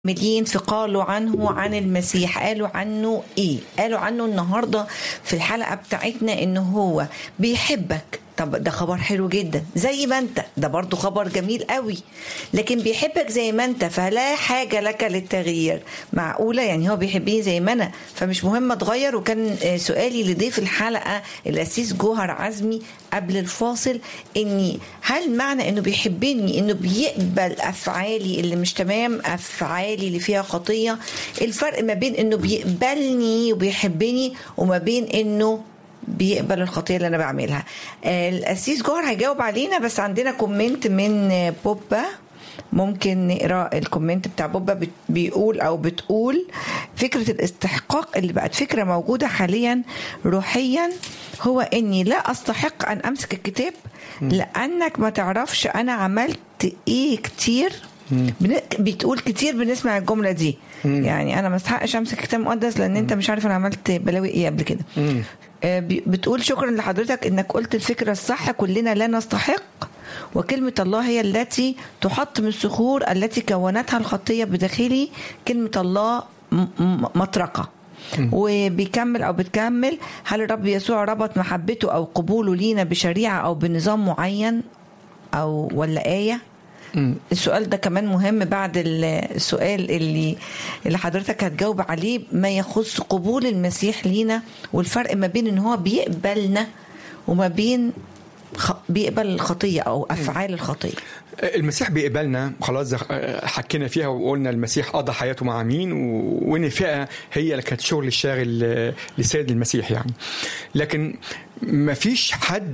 مليين في قالوا عنه عن المسيح قالوا عنه ايه قالوا عنه النهارده في الحلقه بتاعتنا ان هو بيحبك طب ده خبر حلو جدا زي ما انت ده برضو خبر جميل قوي لكن بيحبك زي ما انت فلا حاجه لك للتغيير معقوله يعني هو بيحبني زي ما انا فمش مهم اتغير وكان سؤالي لضيف الحلقه الاسيس جوهر عزمي قبل الفاصل اني هل معنى انه بيحبني انه بيقبل افعالي اللي مش تمام افعالي اللي فيها خطيه الفرق ما بين انه بيقبلني وبيحبني وما بين انه بيقبل الخطيه اللي انا بعملها القسيس جوهر هيجاوب علينا بس عندنا كومنت من بوبا ممكن نقرا الكومنت بتاع بوبا بيقول او بتقول فكره الاستحقاق اللي بقت فكره موجوده حاليا روحيا هو اني لا استحق ان امسك الكتاب لانك ما تعرفش انا عملت ايه كتير بتقول كتير بنسمع الجمله دي يعني انا ما استحقش امسك كتاب مقدس لان انت مش عارف انا عملت بلاوي ايه قبل كده بتقول شكرا لحضرتك انك قلت الفكره الصح كلنا لا نستحق وكلمة الله هي التي تحطم الصخور التي كونتها الخطية بداخلي كلمة الله مطرقة وبيكمل او بتكمل هل الرب يسوع ربط محبته او قبوله لينا بشريعه او بنظام معين او ولا ايه السؤال ده كمان مهم بعد السؤال اللي اللي حضرتك هتجاوب عليه ما يخص قبول المسيح لينا والفرق ما بين ان هو بيقبلنا وما بين بيقبل الخطية أو أفعال الخطية المسيح بيقبلنا خلاص حكينا فيها وقلنا المسيح قضى حياته مع مين وان الفئه هي اللي كانت شغل الشاغل للسيد المسيح يعني لكن ما فيش حد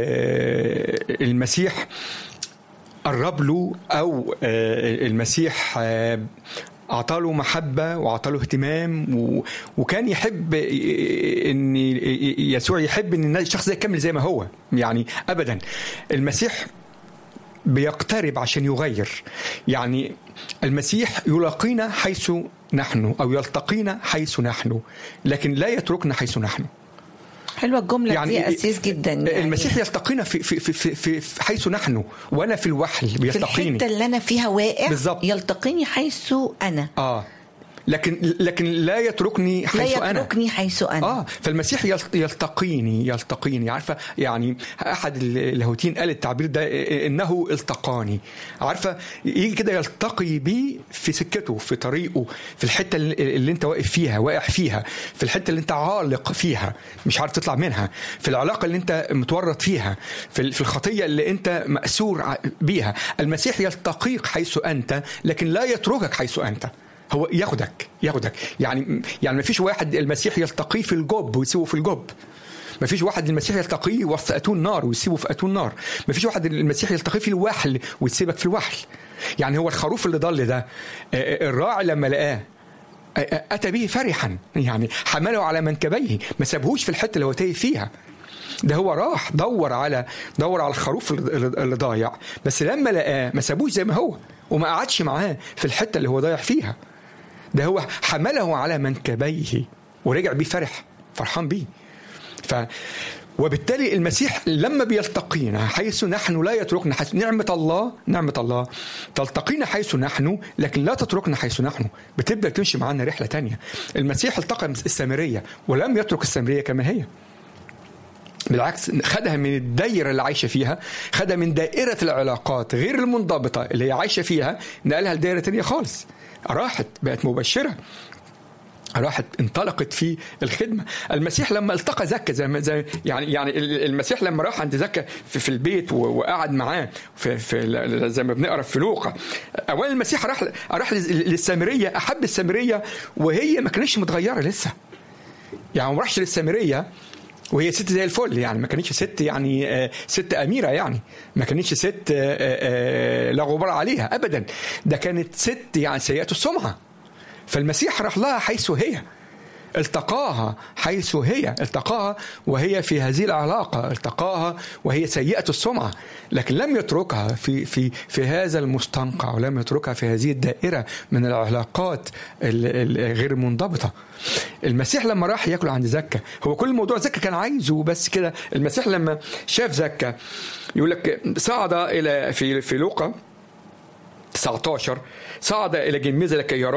المسيح قرب له او المسيح اعطاله محبه واعطاله اهتمام و... وكان يحب ان يسوع يحب ان الشخص ده يكمل زي ما هو يعني ابدا المسيح بيقترب عشان يغير يعني المسيح يلاقينا حيث نحن او يلتقينا حيث نحن لكن لا يتركنا حيث نحن حلوه الجمله يعني دي اسيس جدا يعني المسيح يلتقينا في في في في, في حيث نحن وانا في الوحل بيلتقيني في الحته اللي انا فيها واقع بالظبط يلتقيني حيث انا اه لكن لكن لا يتركني حيث لا انا يتركني حيث انا اه فالمسيح يلتقيني يلتقيني عارفه يعني احد اللاهوتيين قال التعبير ده انه التقاني عارفه يجي كده يلتقي بي في سكته في طريقه في الحته اللي انت واقف فيها واقع فيها في الحته اللي انت عالق فيها مش عارف تطلع منها في العلاقه اللي انت متورط فيها في الخطيه اللي انت ماسور بيها المسيح يلتقيك حيث انت لكن لا يتركك حيث انت هو ياخدك ياخدك يعني يعني ما فيش واحد المسيح يلتقيه في الجب ويسيبه في الجب ما فيش واحد المسيح يلتقيه وسط اتون نار ويسيبه في اتون نار ما فيش واحد المسيح يلتقيه في الوحل ويسيبك في الوحل يعني هو الخروف اللي ضل ده الراعي لما لقاه اتى به فرحا يعني حمله على منكبيه ما سابهوش في الحته اللي هو تايه فيها ده هو راح دور على دور على الخروف اللي ضايع بس لما لقاه ما سابوش زي ما هو وما قعدش معاه في الحته اللي هو ضايع فيها ده هو حمله على منكبيه ورجع بيه فرح فرحان بيه ف وبالتالي المسيح لما بيلتقينا حيث نحن لا يتركنا حيث نعمة الله نعمة الله تلتقينا حيث نحن لكن لا تتركنا حيث نحن بتبدأ تمشي معنا رحلة تانية المسيح التقى السامرية ولم يترك السامرية كما هي بالعكس خدها من الدايره اللي عايشه فيها خدها من دائره العلاقات غير المنضبطه اللي هي عايشه فيها نقلها لدائره تانية خالص راحت بقت مبشره راحت انطلقت في الخدمه المسيح لما التقى زكا زي ما زي يعني يعني المسيح لما راح عند زكا في, في البيت وقعد معاه في, في زي ما بنقرا في لوقا اولا المسيح راح راح للسامريه احب السامريه وهي ما كانتش متغيره لسه يعني ما راحش للسامريه وهي ست زي الفل يعني ما كانتش ست يعني ست اميره يعني ما كانتش ست لا غبار عليها ابدا ده كانت ست يعني سيئه السمعه فالمسيح راح لها حيث هي التقاها حيث هي التقاها وهي في هذه العلاقة التقاها وهي سيئة السمعة لكن لم يتركها في في في هذا المستنقع ولم يتركها في هذه الدائرة من العلاقات الغير منضبطة المسيح لما راح ياكل عند زكا هو كل الموضوع زكا كان عايزه بس كده المسيح لما شاف زكا يقول لك صعد الى في في لوقا 19 صعد الى جميزه لكي يرى